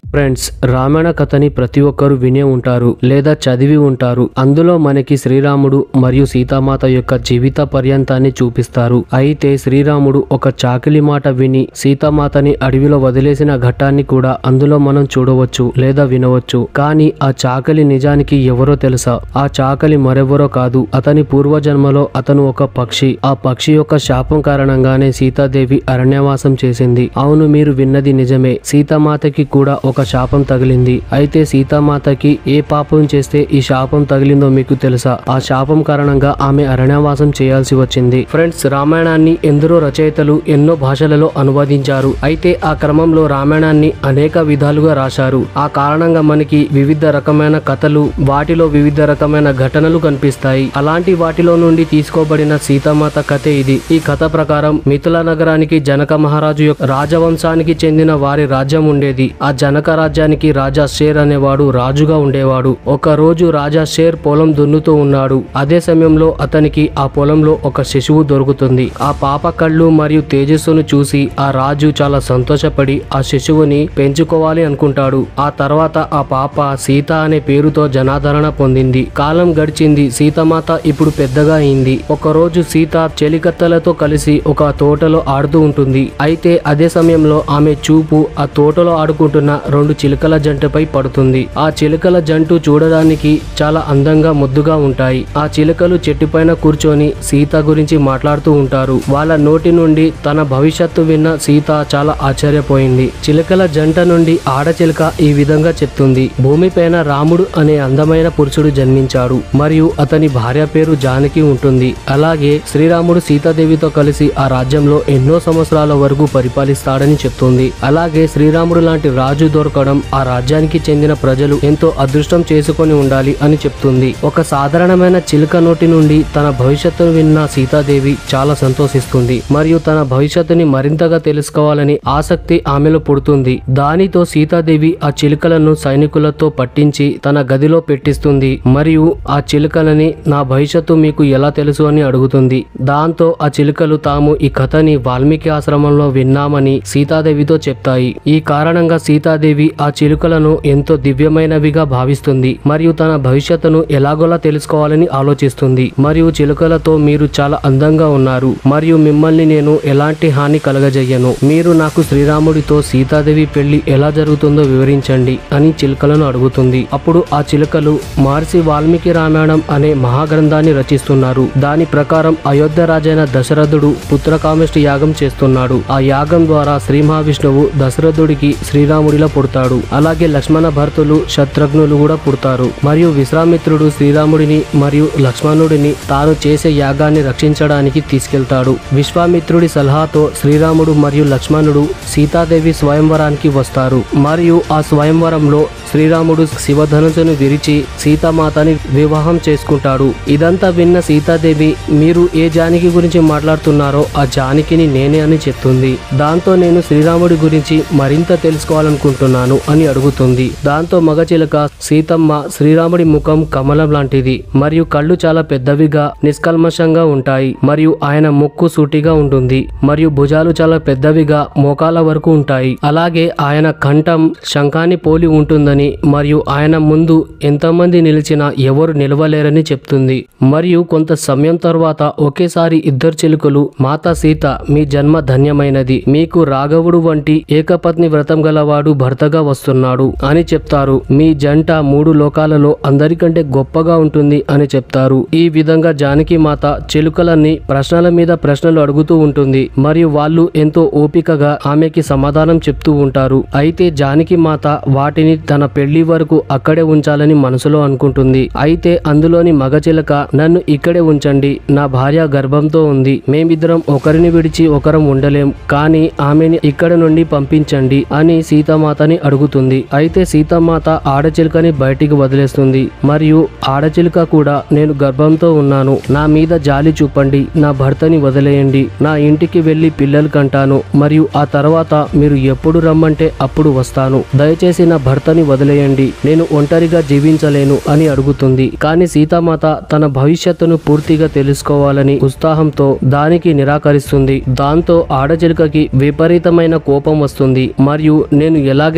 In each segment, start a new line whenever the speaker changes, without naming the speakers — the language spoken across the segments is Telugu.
ఫ్రెండ్స్ రామాయణ కథని ప్రతి ఒక్కరు వినే ఉంటారు లేదా చదివి ఉంటారు అందులో మనకి శ్రీరాముడు మరియు సీతామాత యొక్క జీవిత పర్యంతాన్ని చూపిస్తారు అయితే శ్రీరాముడు ఒక చాకిలి మాట విని సీతామాతని అడవిలో వదిలేసిన ఘట్టాన్ని కూడా అందులో మనం చూడవచ్చు లేదా వినవచ్చు కానీ ఆ చాకలి నిజానికి ఎవరో తెలుసా ఆ చాకలి మరెవరో కాదు అతని పూర్వజన్మలో అతను ఒక పక్షి ఆ పక్షి యొక్క శాపం కారణంగానే సీతాదేవి అరణ్యవాసం చేసింది అవును మీరు విన్నది నిజమే సీతామాతకి కూడా ఒక శాపం తగిలింది అయితే సీతామాతకి ఏ పాపం చేస్తే ఈ శాపం తగిలిందో మీకు తెలుసా ఆ శాపం కారణంగా ఆమె అరణ్యవాసం చేయాల్సి వచ్చింది ఫ్రెండ్స్ రామాయణాన్ని ఎందరో రచయితలు ఎన్నో భాషలలో అనువదించారు అయితే ఆ క్రమంలో రామాయణాన్ని అనేక విధాలుగా రాశారు ఆ కారణంగా మనకి వివిధ రకమైన కథలు వాటిలో వివిధ రకమైన ఘటనలు కనిపిస్తాయి అలాంటి వాటిలో నుండి తీసుకోబడిన సీతామాత కథే ఇది ఈ కథ ప్రకారం మిథుల నగరానికి జనక మహారాజు యొక్క రాజవంశానికి చెందిన వారి రాజ్యం ఉండేది ఆ జనక రాజ్యానికి రాజా షేర్ అనేవాడు రాజుగా ఉండేవాడు ఒక రోజు రాజా షేర్ పొలం దున్నుతూ ఉన్నాడు అదే సమయంలో అతనికి ఆ పొలంలో ఒక శిశువు దొరుకుతుంది ఆ పాప కళ్ళు మరియు తేజస్సును చూసి ఆ రాజు చాలా సంతోషపడి ఆ శిశువుని పెంచుకోవాలి అనుకుంటాడు ఆ తర్వాత ఆ పాప సీత అనే పేరుతో జనాదరణ పొందింది కాలం గడిచింది సీతమాత ఇప్పుడు పెద్దగా అయింది ఒకరోజు సీత చెలికత్తెలతో కలిసి ఒక తోటలో ఆడుతూ ఉంటుంది అయితే అదే సమయంలో ఆమె చూపు ఆ తోటలో ఆడుకుంటున్న రెండు చిలుకల జంటపై పడుతుంది ఆ చిలుకల జంటు చూడడానికి చాలా అందంగా ముద్దుగా ఉంటాయి ఆ చిలుకలు చెట్టుపైన కూర్చొని సీత గురించి మాట్లాడుతూ ఉంటారు వాళ్ళ నోటి నుండి తన భవిష్యత్తు విన్న సీత చాలా ఆశ్చర్యపోయింది చిలుకల జంట నుండి ఆడచిలుక ఈ విధంగా చెప్తుంది భూమిపైన రాముడు అనే అందమైన పురుషుడు జన్మించాడు మరియు అతని భార్య పేరు జానకి ఉంటుంది అలాగే శ్రీరాముడు సీతాదేవితో కలిసి ఆ రాజ్యంలో ఎన్నో సంవత్సరాల వరకు పరిపాలిస్తాడని చెప్తుంది అలాగే శ్రీరాముడు లాంటి రాజు దొరకడం ఆ రాజ్యానికి చెందిన ప్రజలు ఎంతో అదృష్టం చేసుకొని ఉండాలి అని చెప్తుంది ఒక సాధారణమైన చిలుక నోటి నుండి తన భవిష్యత్తును విన్న సీతాదేవి చాలా సంతోషిస్తుంది మరియు తన భవిష్యత్తుని మరింతగా తెలుసుకోవాలని ఆసక్తి ఆమెలో పుడుతుంది దానితో సీతాదేవి ఆ చిలుకలను సైనికులతో పట్టించి తన గదిలో పెట్టిస్తుంది మరియు ఆ చిలుకలని నా భవిష్యత్తు మీకు ఎలా తెలుసు అని అడుగుతుంది దాంతో ఆ చిలుకలు తాము ఈ కథని వాల్మీకి ఆశ్రమంలో విన్నామని సీతాదేవితో చెప్తాయి ఈ కారణంగా సీతాదేవి ఆ చిలుకలను ఎంతో దివ్యమైనవిగా భావిస్తుంది మరియు తన భవిష్యత్తును ఎలాగోలా తెలుసుకోవాలని ఆలోచిస్తుంది మరియు చిలుకలతో మీరు చాలా అందంగా ఉన్నారు మరియు మిమ్మల్ని నేను ఎలాంటి హాని కలగజేయను మీరు నాకు శ్రీరాముడితో సీతాదేవి పెళ్లి ఎలా జరుగుతుందో వివరించండి అని చిలుకలను అడుగుతుంది అప్పుడు ఆ చిలుకలు మహర్షి వాల్మీకి రామాయణం అనే మహాగ్రంథాన్ని రచిస్తున్నారు దాని ప్రకారం అయోధ్య రాజైన దశరథుడు పుత్రకామిష్టి యాగం చేస్తున్నాడు ఆ యాగం ద్వారా శ్రీ మహావిష్ణువు దశరథుడికి శ్రీరాముడిలా పుడతాడు అలాగే లక్ష్మణ భర్తులు శత్రుఘ్నులు కూడా పుడతారు మరియు విశ్వామిత్రుడు శ్రీరాముడిని మరియు లక్ష్మణుడిని తాను చేసే యాగాన్ని రక్షించడానికి తీసుకెళ్తాడు విశ్వామిత్రుడి సలహాతో శ్రీరాముడు మరియు లక్ష్మణుడు సీతాదేవి స్వయంవరానికి వస్తారు మరియు ఆ స్వయంవరంలో శ్రీరాముడు శివధనుసును విరిచి సీతామాతని వివాహం చేసుకుంటాడు ఇదంతా విన్న సీతాదేవి మీరు ఏ జానకి గురించి మాట్లాడుతున్నారో ఆ జానకిని నేనే అని చెప్తుంది దాంతో నేను శ్రీరాముడి గురించి మరింత తెలుసుకోవాలనుకుంటున్నాను అని అడుగుతుంది దాంతో మగచిలక సీతమ్మ శ్రీరాముడి ముఖం కమలం లాంటిది మరియు కళ్ళు చాలా పెద్దవిగా నిష్కల్మషంగా ఉంటాయి మరియు ఆయన ముక్కు సూటిగా ఉంటుంది మరియు భుజాలు చాలా పెద్దవిగా మోకాల వరకు ఉంటాయి అలాగే ఆయన కంఠం శంఖాన్ని పోలి ఉంటుందని మరియు ఆయన ముందు ఎంతమంది నిలిచినా ఎవరు నిలవలేరని చెప్తుంది మరియు కొంత సమయం తర్వాత ఒకేసారి ఇద్దరు చిలుకలు మాతా సీత మీ జన్మ ధన్యమైనది మీకు రాఘవుడు వంటి ఏకపత్ని వ్రతం గలవాడు భర్తగా వస్తున్నాడు అని చెప్తారు మీ జంట మూడు లోకాలలో అందరికంటే గొప్పగా ఉంటుంది అని చెప్తారు ఈ విధంగా జానకి మాత చిలుకలన్నీ ప్రశ్నల మీద ప్రశ్నలు అడుగుతూ ఉంటుంది మరియు వాళ్ళు ఎంతో ఓపికగా ఆమెకి సమాధానం చెప్తూ ఉంటారు అయితే జానకి మాత వాటిని తన పెళ్లి వరకు అక్కడే ఉంచాలని మనసులో అనుకుంటుంది అయితే అందులోని మగ చిలక నన్ను ఇక్కడే ఉంచండి నా భార్య గర్భంతో ఉంది మేమిద్దరం ఒకరిని విడిచి ఒకరం ఉండలేం కానీ ఆమెని ఇక్కడ నుండి పంపించండి అని సీతామాతని అడుగుతుంది అయితే సీతామాత ఆడచిలుకని బయటికి వదిలేస్తుంది మరియు ఆడచిలుక కూడా నేను గర్భంతో ఉన్నాను నా మీద జాలి చూపండి నా భర్తని వదిలేయండి నా ఇంటికి వెళ్లి పిల్లలు కంటాను మరియు ఆ తర్వాత మీరు ఎప్పుడు రమ్మంటే అప్పుడు వస్తాను దయచేసి నా భర్తని వదిలేయండి నేను ఒంటరిగా జీవించలేను అని అడుగుతుంది కానీ సీతామాత తన భవిష్యత్తును పూర్తిగా తెలుసుకోవాలని ఉత్సాహంతో దానికి నిరాకరిస్తుంది దాంతో ఆడచిలుకకి విపరీతమైన కోపం వస్తుంది మరియు నేను ఎలాగైనా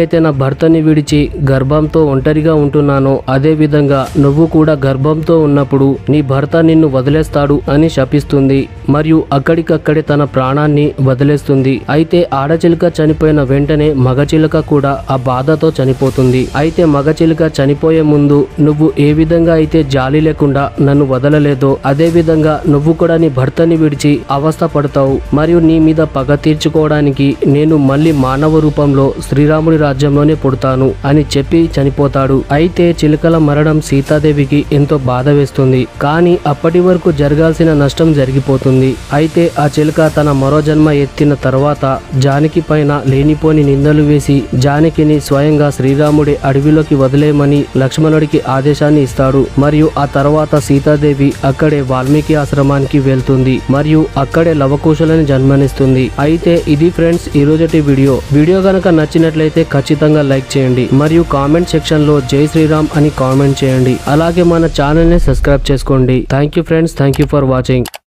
ఎలాగైతే నా భర్తని విడిచి గర్భంతో ఒంటరిగా ఉంటున్నానో అదే విధంగా నువ్వు కూడా గర్భంతో ఉన్నప్పుడు నీ భర్త నిన్ను వదిలేస్తాడు అని శపిస్తుంది మరియు అక్కడికక్కడే తన ప్రాణాన్ని వదిలేస్తుంది అయితే ఆడచిలుక చనిపోయిన వెంటనే మగచిలుక కూడా ఆ బాధతో చనిపోతుంది అయితే మగచిలుక చనిపోయే ముందు నువ్వు ఏ విధంగా అయితే జాలి లేకుండా నన్ను వదలలేదో అదే విధంగా నువ్వు కూడా నీ భర్తని విడిచి అవస్థ పడతావు మరియు నీ మీద పగ తీర్చుకోవడానికి నేను మళ్ళీ మానవ రూపంలో శ్రీరాముడి రాజ్యంలోనే పుడతాను అని చెప్పి చనిపోతాడు అయితే చిలుకల మరణం సీతాదేవికి ఎంతో బాధ వేస్తుంది కానీ అప్పటి వరకు జరగాల్సిన నష్టం జరిగిపోతుంది అయితే ఆ చిలుక తన మరో జన్మ ఎత్తిన తర్వాత జానకి పైన లేనిపోని నిందలు వేసి జానకిని స్వయంగా శ్రీరాముడి అడవిలోకి వదిలేయమని లక్ష్మణుడికి ఆదేశాన్ని ఇస్తాడు మరియు ఆ తర్వాత సీతాదేవి అక్కడే వాల్మీకి ఆశ్రమానికి వెళ్తుంది మరియు అక్కడే లవకుశలని జన్మనిస్తుంది అయితే ఇది ఫ్రెండ్స్ ఈ రోజటి వీడియో వీడియో గనక నచ్చినట్లయితే ఖచ్చితంగా లైక్ చేయండి మరియు కామెంట్ సెక్షన్ లో జై శ్రీరామ్ అని కామెంట్ చేయండి అలాగే మన ఛానల్ ని సబ్స్క్రైబ్ చేసుకోండి thank you friends thank you for watching